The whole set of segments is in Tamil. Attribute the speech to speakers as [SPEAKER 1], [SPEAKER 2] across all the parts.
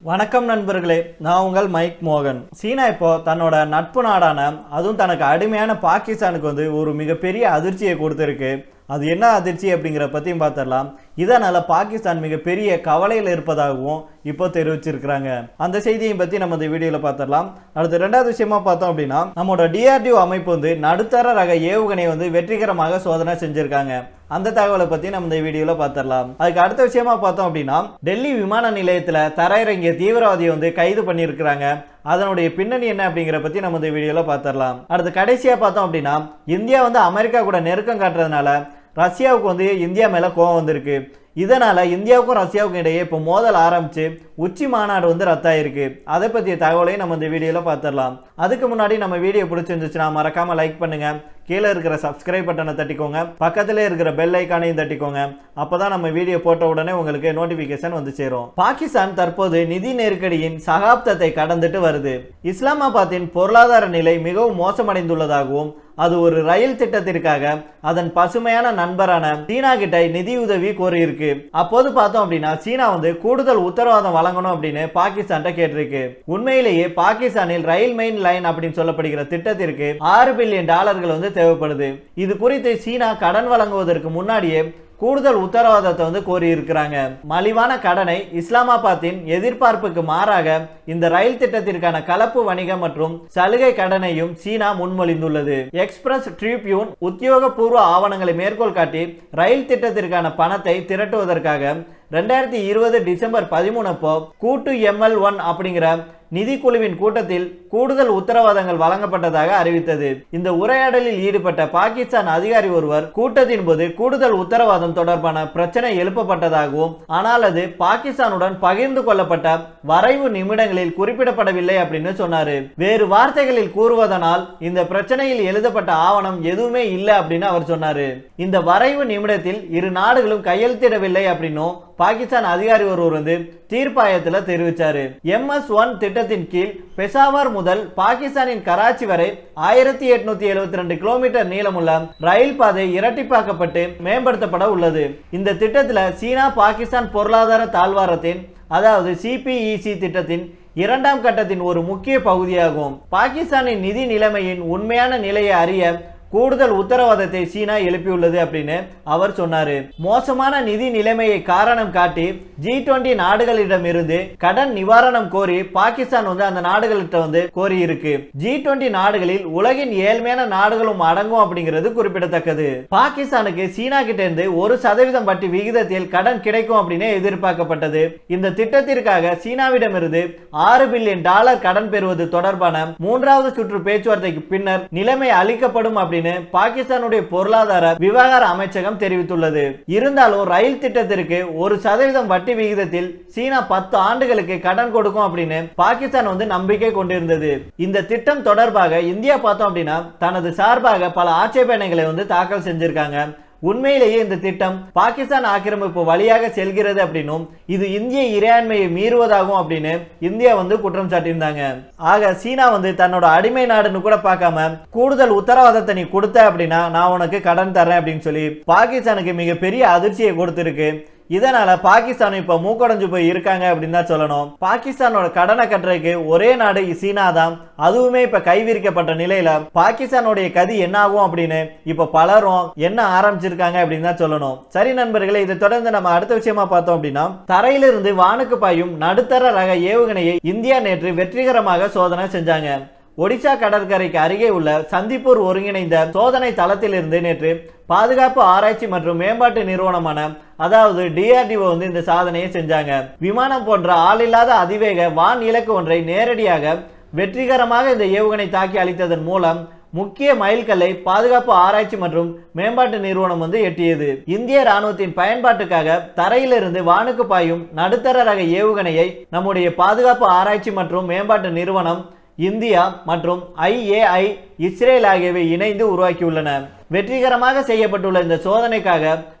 [SPEAKER 1] வணக்கம் நண்பர்களே நான் உங்கள் மைக் மோகன் சீனா இப்போ தன்னோட நட்பு நாடான அதுவும் தனக்கு அடிமையான பாகிஸ்தானுக்கு வந்து ஒரு மிகப்பெரிய அதிர்ச்சியை கொடுத்துருக்கு அது என்ன அதிர்ச்சி அப்படிங்கிற பற்றியும் பார்த்துடலாம் இதனால் பாகிஸ்தான் மிகப்பெரிய கவலையில் இருப்பதாகவும் இப்போ தெரிவிச்சிருக்கிறாங்க அந்த செய்தியை பற்றி நம்ம இந்த வீடியோவில் பார்த்துடலாம் அடுத்து ரெண்டாவது விஷயமா பார்த்தோம் அப்படின்னா நம்மளோட டிஆர்டிஓ அமைப்பு வந்து நடுத்தர ரக ஏவுகணை வந்து வெற்றிகரமாக சோதனை செஞ்சிருக்காங்க அந்த தகவலை பற்றி நம்ம இந்த வீடியோவில் பார்த்துடலாம் அதுக்கு அடுத்த விஷயமா பார்த்தோம் அப்படின்னா டெல்லி விமான நிலையத்தில் தரையிறங்கிய தீவிரவாதியை வந்து கைது பண்ணியிருக்கிறாங்க அதனுடைய பின்னணி என்ன அப்படிங்கிற பற்றி நம்ம இந்த வீடியோவில் பார்த்துடலாம் அடுத்து கடைசியாக பார்த்தோம் அப்படின்னா இந்தியா வந்து அமெரிக்கா கூட நெருக்கம் காட்டுறதுனால ரஷ்யாவுக்கு வந்து இந்தியா மேலே கோவம் வந்திருக்கு இதனால இந்தியாவுக்கும் ரஷ்யாவுக்கும் இடையே இப்போ மோதல் ஆரம்பிச்சு உச்சி மாநாடு வந்து ரத்தாயிருக்கு அதை பற்றிய தகவலையும் நம்ம இந்த வீடியோவில் பார்த்துடலாம் அதுக்கு முன்னாடி நம்ம வீடியோ பிடிச்சிருந்துச்சுன்னா மறக்காம லைக் பண்ணுங்க கீழே இருக்கிற சப்ஸ்கிரைப் பட்டனை தட்டிக்கோங்க பக்கத்திலே இருக்கிற பெல் ஐக்கானையும் தட்டிக்கோங்க அப்பதான் நம்ம வீடியோ போட்ட உடனே உங்களுக்கு நோட்டிபிகேஷன் வந்து சேரும் பாகிஸ்தான் தற்போது நிதி நெருக்கடியின் சகாப்தத்தை கடந்துட்டு வருது இஸ்லாமாபாத்தின் பொருளாதார நிலை மிகவும் மோசமடைந்துள்ளதாகவும் அது ஒரு ரயில் திட்டத்திற்காக அதன் பசுமையான நண்பரான சீனா கிட்ட நிதியுதவி கோரியிருக்கு அப்போது பார்த்தோம் அப்படின்னா சீனா வந்து கூடுதல் உத்தரவாதம் வழங்கணும் அப்படின்னு பாகிஸ்தான் கேட்டிருக்கு உண்மையிலேயே பாகிஸ்தானில் ரயில் மெயின் லைன் அப்படின்னு சொல்லப்படுகிற திட்டத்திற்கு ஆறு பில்லியன் டாலர்கள் வந்து தேவைப்படுது இது குறித்து சீனா கடன் வழங்குவதற்கு முன்னாடியே கூடுதல் உத்தரவாதத்தை வந்து கோரி இருக்கிறாங்க மலிவான கடனை இஸ்லாமாபாத்தின் எதிர்பார்ப்புக்கு மாறாக இந்த ரயில் திட்டத்திற்கான கலப்பு வணிகம் மற்றும் சலுகை கடனையும் சீனா முன்மொழிந்துள்ளது எக்ஸ்பிரஸ் ட்ரிபியூன் உத்தியோகபூர்வ ஆவணங்களை மேற்கோள் காட்டி ரயில் திட்டத்திற்கான பணத்தை திரட்டுவதற்காக ரெண்டாயிரத்தி இருபது டிசம்பர் பதிமூணப்போ கூட்டு எம்எல் ஒன் அப்படிங்கிற நிதிக்குழுவின் கூட்டத்தில் கூடுதல் உத்தரவாதங்கள் வழங்கப்பட்டதாக அறிவித்தது இந்த உரையாடலில் ஈடுபட்ட பாகிஸ்தான் அதிகாரி ஒருவர் கூட்டத்தின் போது கூடுதல் உத்தரவாதம் தொடர்பான பிரச்சனை எழுப்பப்பட்டதாகவும் ஆனால் அது பாகிஸ்தானுடன் பகிர்ந்து கொள்ளப்பட்ட வரைவு நிமிடங்களில் குறிப்பிடப்படவில்லை அப்படின்னு சொன்னாரு வேறு வார்த்தைகளில் கூறுவதனால் இந்த பிரச்சனையில் எழுதப்பட்ட ஆவணம் எதுவுமே இல்லை அப்படின்னு அவர் சொன்னாரு இந்த வரைவு நிமிடத்தில் இரு நாடுகளும் கையெழுத்திடவில்லை அப்படின்னும் பாகிஸ்தான் அதிகாரி ஒருவர் வந்து தீர்ப்பாயத்தில் தெரிவிச்சாரு எம்எஸ் ஒன் திட்டத்தின் கீழ் பெசாவர் முதல் பாகிஸ்தானின் கராச்சி வரை ஆயிரத்தி எட்நூத்தி எழுபத்தி ரெண்டு கிலோமீட்டர் நீளமுள்ள ரயில் பாதை இரட்டிப்பாக்கப்பட்டு மேம்படுத்தப்பட உள்ளது இந்த திட்டத்தில் சீனா பாகிஸ்தான் பொருளாதார தாழ்வாரத்தின் அதாவது சிபிஇசி திட்டத்தின் இரண்டாம் கட்டத்தின் ஒரு முக்கிய பகுதியாகும் பாகிஸ்தானின் நிதி நிலைமையின் உண்மையான நிலையை அறிய கூடுதல் உத்தரவாதத்தை சீனா எழுப்பியுள்ளது அப்படின்னு அவர் சொன்னாரு மோசமான நிதி நிலைமையை காரணம் காட்டி ஜி டுவெண்டி நாடுகளிடமிருந்து கடன் நிவாரணம் கோரி பாகிஸ்தான் வந்து அந்த நாடுகள்கிட்ட வந்து கோரி இருக்கு ஜி டுவெண்டி நாடுகளில் உலகின் ஏழ்மையான நாடுகளும் அடங்கும் அப்படிங்கிறது குறிப்பிடத்தக்கது பாகிஸ்தானுக்கு சீனா கிட்ட இருந்து ஒரு சதவீதம் வட்டி விகிதத்தில் கடன் கிடைக்கும் அப்படின்னு எதிர்பார்க்கப்பட்டது இந்த திட்டத்திற்காக சீனாவிடமிருந்து ஆறு பில்லியன் டாலர் கடன் பெறுவது தொடர்பான மூன்றாவது சுற்று பேச்சுவார்த்தைக்கு பின்னர் நிலைமை அளிக்கப்படும் அப்படின்னு பாகிஸ்தானுடைய பொருளாதார விவகார அமைச்சகம் தெரிவித்துள்ளது இருந்தாலும் ரயில் திட்டத்திற்கு ஒரு சதவீதம் வட்டி விகிதத்தில் சீனா பத்து ஆண்டுகளுக்கு கடன் கொடுக்கும் அப்படின்னு பாகிஸ்தான் வந்து நம்பிக்கை கொண்டிருந்தது இந்த திட்டம் தொடர்பாக இந்தியா பார்த்தோம் அப்படின்னா தனது சார்பாக பல ஆட்சேபனைகளை வந்து தாக்கல் செஞ்சிருக்காங்க உண்மையிலேயே இந்த திட்டம் பாகிஸ்தான் ஆக்கிரமிப்பு வழியாக செல்கிறது அப்படின்னும் இது இந்திய இறையாண்மையை மீறுவதாகும் அப்படின்னு இந்தியா வந்து குற்றம் சாட்டியிருந்தாங்க ஆக சீனா வந்து தன்னோட அடிமை நாடுன்னு கூட பார்க்காம கூடுதல் உத்தரவாதத்தை நீ கொடுத்த அப்படின்னா நான் உனக்கு கடன் தரேன் அப்படின்னு சொல்லி பாகிஸ்தானுக்கு மிகப்பெரிய அதிர்ச்சியை கொடுத்துருக்கு இதனால பாகிஸ்தான் இப்ப மூக்கடைஞ்சு போய் இருக்காங்க அப்படின்னு தான் சொல்லணும் பாகிஸ்தானோட கடனை கட்டுறதுக்கு ஒரே நாடு சீனா தான் அதுவுமே இப்ப கைவிரிக்கப்பட்ட நிலையில பாகிஸ்தானுடைய கதி என்ன ஆகும் அப்படின்னு இப்ப பலரும் என்ன ஆரம்பிச்சிருக்காங்க அப்படின்னு தான் சொல்லணும் சரி நண்பர்களே இதை தொடர்ந்து நம்ம அடுத்த விஷயமா பார்த்தோம் அப்படின்னா தரையிலிருந்து வானுக்கு பாயும் நடுத்தர ரக ஏவுகணையை இந்தியா நேற்று வெற்றிகரமாக சோதனை செஞ்சாங்க ஒடிசா கடற்கரைக்கு அருகே உள்ள சந்திப்பூர் ஒருங்கிணைந்த சோதனை தளத்திலிருந்து நேற்று பாதுகாப்பு ஆராய்ச்சி மற்றும் மேம்பாட்டு நிறுவனமான அதாவது டிஆர்டிஓ வந்து இந்த சாதனையை செஞ்சாங்க விமானம் போன்ற ஆளில்லாத அதிவேக வான் இலக்கு ஒன்றை நேரடியாக வெற்றிகரமாக இந்த ஏவுகணை தாக்கி அளித்ததன் மூலம் முக்கிய மைல்கல்லை பாதுகாப்பு ஆராய்ச்சி மற்றும் மேம்பாட்டு நிறுவனம் வந்து எட்டியது இந்திய ராணுவத்தின் பயன்பாட்டுக்காக தரையிலிருந்து வானுக்கு பாயும் நடுத்தர ரக ஏவுகணையை நம்முடைய பாதுகாப்பு ஆராய்ச்சி மற்றும் மேம்பாட்டு நிறுவனம் இந்தியா மற்றும் ஐஏஐ இஸ்ரேல் ஆகியவை இணைந்து உருவாக்கியுள்ளன வெற்றிகரமாக செய்யப்பட்டுள்ள இந்த சோதனைக்காக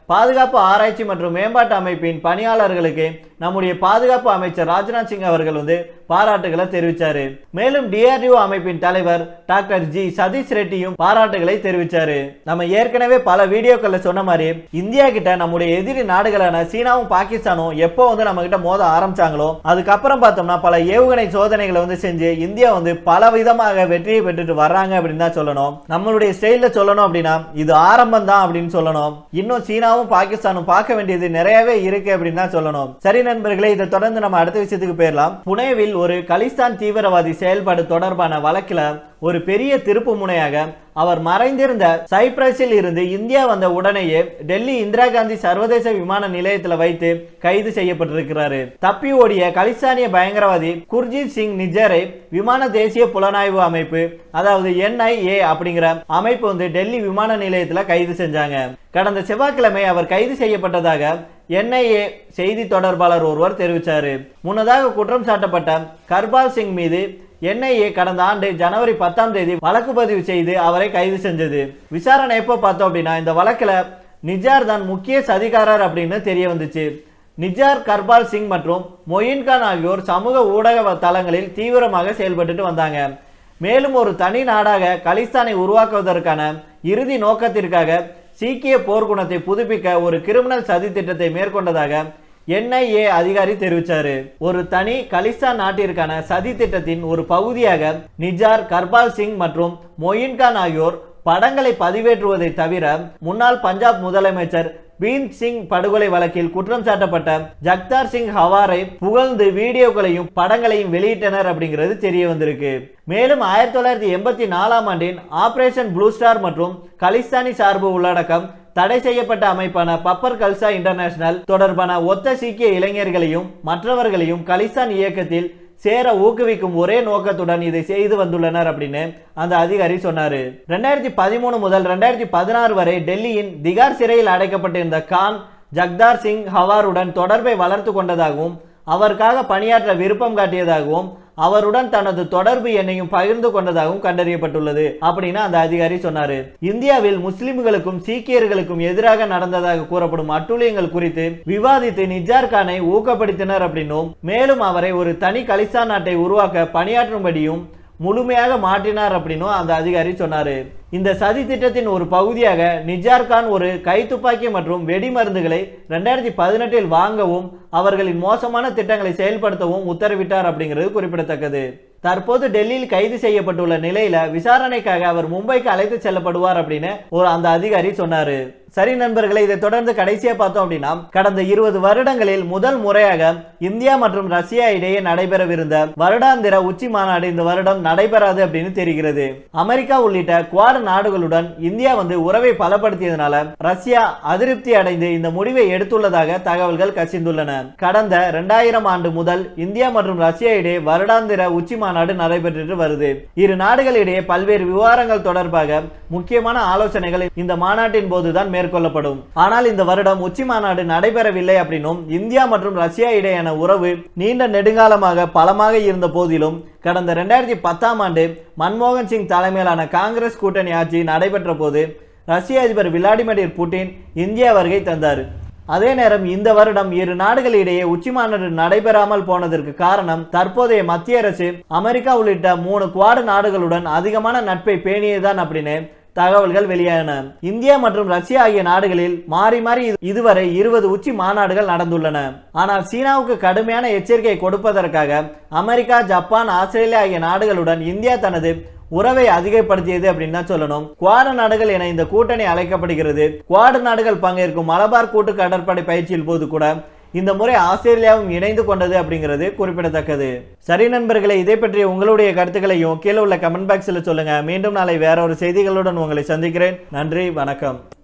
[SPEAKER 1] பாதுகாப்பு ஆராய்ச்சி மற்றும் மேம்பாட்டு அமைப்பின் பணியாளர்களுக்கு நம்முடைய பாதுகாப்பு அமைச்சர் ராஜ்நாத் சிங் அவர்கள் வந்து பாராட்டுகளை தெரிவிச்சாரு மேலும் டிஆர்டிஓ அமைப்பின் தலைவர் டாக்டர் ஜி சதீஷ் ரெட்டியும் பாராட்டுகளை தெரிவிச்சாரு நம்ம ஏற்கனவே பல வீடியோக்கள்ல சொன்ன மாதிரி இந்தியா கிட்ட நம்முடைய எதிரி நாடுகளான சீனாவும் பாகிஸ்தானும் எப்போ வந்து நம்ம கிட்ட மோத ஆரம்பிச்சாங்களோ அதுக்கப்புறம் பார்த்தோம்னா பல ஏவுகணை சோதனைகளை வந்து செஞ்சு இந்தியா வந்து பல விதமாக வெற்றியை பெற்றுட்டு வர்றாங்க அப்படின்னு தான் சொல்லணும் நம்மளுடைய ஸ்டைல்ல சொல்லணும் அப்படின்னா இது ஆரம்பம் தான் அப்படின்னு சொல்லணும் இன்னும் சீனாவும் பாகிஸ்தானும் பார்க்க வேண்டியது நிறையவே இருக்கு அப்படின்னு தான் சொல்லணும் சரி நண்பர்களே இதை தொடர்ந்து நம்ம அடுத்த விஷயத்துக்கு போயிடலாம் புனேவில் ஒரு கலிஸ்தான் தீவிரவாதி செயல்பாடு தொடர்பான வழக்கில் ஒரு பெரிய திருப்பு முனையாக அவர் மறைந்திருந்த சைப்ரஸில் இருந்து இந்தியா வந்த உடனேயே டெல்லி இந்திரா காந்தி சர்வதேச விமான நிலையத்தில் வைத்து கைது செய்யப்பட்டிருக்கிறாரு தப்பி ஓடிய கலிஸ்தானிய பயங்கரவாதி குர்ஜீத் சிங் நிஜரை விமான தேசிய புலனாய்வு அமைப்பு அதாவது என்ஐஏ அப்படிங்கிற அமைப்பு வந்து டெல்லி விமான நிலையத்தில் கைது செஞ்சாங்க கடந்த செவ்வாய்க்கிழமை அவர் கைது செய்யப்பட்டதாக என்ஐஏ செய்தி தொடர்பாளர் ஒருவர் தெரிவித்தார் முன்னதாக குற்றம் சாட்டப்பட்ட கர்பால் சிங் மீது என்ஐஏ கடந்த ஆண்டு ஜனவரி பத்தாம் தேதி வழக்கு பதிவு செய்து அவரை கைது செஞ்சது விசாரணை எப்போ பார்த்தோம் அப்படின்னா இந்த வழக்கில் நிஜார் தான் முக்கிய சதிகாரர் அப்படின்னு தெரிய வந்துச்சு நிஜார் கர்பால் சிங் மற்றும் மொயின் கான் ஆகியோர் சமூக ஊடக தளங்களில் தீவிரமாக செயல்பட்டுட்டு வந்தாங்க மேலும் ஒரு தனி நாடாக கலிஸ்தானை உருவாக்குவதற்கான இறுதி நோக்கத்திற்காக சீக்கிய போர்க்குணத்தை புதுப்பிக்க ஒரு கிரிமினல் சதி திட்டத்தை மேற்கொண்டதாக என்ஐஏ அதிகாரி தெரிவித்தாரு ஒரு தனி கலிஸ்தான் நாட்டிற்கான சதி திட்டத்தின் ஒரு பகுதியாக நிஜார் கர்பால் சிங் மற்றும் மொயின் கான் ஆகியோர் படங்களை பதிவேற்றுவதை தவிர முன்னாள் பஞ்சாப் முதலமைச்சர் பீம் சிங் படுகொலை வழக்கில் குற்றம் சாட்டப்பட்ட ஜக்தார் சிங் ஹவாரை புகழ்ந்து வீடியோக்களையும் படங்களையும் வெளியிட்டனர் அப்படிங்கிறது தெரிய வந்திருக்கு மேலும் ஆயிரத்தி தொள்ளாயிரத்தி எண்பத்தி நாலாம் ஆண்டின் ஆபரேஷன் ப்ளூ ஸ்டார் மற்றும் கலிஸ்தானி சார்பு உள்ளடக்கம் தடை செய்யப்பட்ட அமைப்பான பப்பர் கல்சா இன்டர்நேஷனல் தொடர்பான ஒத்த சீக்கிய இளைஞர்களையும் மற்றவர்களையும் கலிஸ்தான் இயக்கத்தில் சேர ஊக்குவிக்கும் ஒரே நோக்கத்துடன் இதை செய்து வந்துள்ளனர் அப்படின்னு அந்த அதிகாரி சொன்னாரு ரெண்டாயிரத்தி பதிமூணு முதல் ரெண்டாயிரத்தி பதினாறு வரை டெல்லியின் திகார் சிறையில் அடைக்கப்பட்டிருந்த கான் ஜக்தார் சிங் ஹவாருடன் தொடர்பை வளர்த்து கொண்டதாகவும் அவருக்காக பணியாற்ற விருப்பம் காட்டியதாகவும் அவருடன் தனது தொடர்பு எண்ணையும் பகிர்ந்து கொண்டதாகவும் கண்டறியப்பட்டுள்ளது அப்படின்னு அந்த அதிகாரி சொன்னாரு இந்தியாவில் முஸ்லிம்களுக்கும் சீக்கியர்களுக்கும் எதிராக நடந்ததாக கூறப்படும் அட்டூழியங்கள் குறித்து விவாதித்து நிஜார் கானை ஊக்கப்படுத்தினர் அப்படின்னும் மேலும் அவரை ஒரு தனி கலிஸ்தான் நாட்டை உருவாக்க பணியாற்றும்படியும் முழுமையாக மாற்றினார் அப்படின்னும் அந்த அதிகாரி சொன்னாரு இந்த சதி திட்டத்தின் ஒரு பகுதியாக நிஜார் கான் ஒரு கைத்துப்பாக்கி மற்றும் வெடிமருந்துகளை ரெண்டாயிரத்தி பதினெட்டில் வாங்கவும் அவர்களின் மோசமான திட்டங்களை செயல்படுத்தவும் உத்தரவிட்டார் அப்படிங்கிறது குறிப்பிடத்தக்கது தற்போது டெல்லியில் கைது செய்யப்பட்டுள்ள நிலையில விசாரணைக்காக அவர் மும்பைக்கு அழைத்து செல்லப்படுவார் அப்படின்னு ஒரு அந்த அதிகாரி சொன்னாரு சரி நண்பர்களை இதை தொடர்ந்து கடைசியா பார்த்தோம் அப்படின்னா கடந்த இருபது வருடங்களில் முதல் முறையாக இந்தியா மற்றும் ரஷ்யா இடையே நடைபெறவிருந்த வருடாந்திர உச்சி மாநாடு இந்த வருடம் நடைபெறாது அப்படின்னு தெரிகிறது அமெரிக்கா உள்ளிட்ட குவாட் நாடுகளுடன் இந்தியா வந்து உறவை பலப்படுத்தியதனால ரஷ்யா அதிருப்தி அடைந்து இந்த முடிவை எடுத்துள்ளதாக தகவல்கள் கசிந்துள்ளன கடந்த இரண்டாயிரம் ஆண்டு முதல் இந்தியா மற்றும் ரஷ்யா இடையே வருடாந்திர உச்சி மாநாடு நடைபெற்று வருது இரு நாடுகளிடையே பல்வேறு விவகாரங்கள் தொடர்பாக முக்கியமான ஆலோசனைகள் இந்த மாநாட்டின் போதுதான் மேற்கொள்ளப்படும் ஆனால் இந்த வருடம் உச்சி மாநாடு நடைபெறவில்லை அப்படின்னும் இந்தியா மற்றும் ரஷ்யா இடையேயான உறவு நீண்ட நெடுங்காலமாக பலமாக இருந்த போதிலும் கடந்த ரெண்டாயிரத்தி பத்தாம் ஆண்டு மன்மோகன் சிங் தலைமையிலான காங்கிரஸ் கூட்டணி ஆட்சி நடைபெற்ற போது ரஷ்ய அதிபர் விளாடிமிர் புட்டின் இந்தியா வருகை தந்தார் அதே நேரம் இந்த வருடம் இரு நாடுகளிடையே உச்சி மாநாடு நடைபெறாமல் போனதற்கு காரணம் தற்போதைய மத்திய அரசு அமெரிக்கா உள்ளிட்ட மூணு குவாடு நாடுகளுடன் அதிகமான நட்பை பேணியதுதான் அப்படின்னு தகவல்கள் வெளியான இந்தியா மற்றும் ரஷ்யா ஆகிய நாடுகளில் மாறி மாறி இது- இதுவரை இருபது உச்சி மாநாடுகள் நடந்துள்ளன ஆனால் சீனாவுக்கு கடுமையான எச்சரிக்கை கொடுப்பதற்காக அமெரிக்கா ஜப்பான் ஆஸ்திரேலியா ஆகிய நாடுகளுடன் இந்தியா தனது உறவை அதிகப்படுத்தியது அப்படின்னு தான் சொல்லணும் குவாடு நாடுகள் என இந்த கூட்டணி அழைக்கப்படுகிறது குவாடு நாடுகள் பங்கேற்கும் மலபார் கூட்டு கடற்படை பயிற்சியில் போது கூட இந்த முறை ஆஸ்திரேலியாவும் இணைந்து கொண்டது அப்படிங்கிறது குறிப்பிடத்தக்கது சரி நண்பர்களே இதை பற்றி உங்களுடைய கருத்துக்களையும் கீழே உள்ள கமெண்ட் பாக்ஸில் சொல்லுங்க மீண்டும் நாளை வேற ஒரு செய்திகளுடன் உங்களை சந்திக்கிறேன் நன்றி வணக்கம்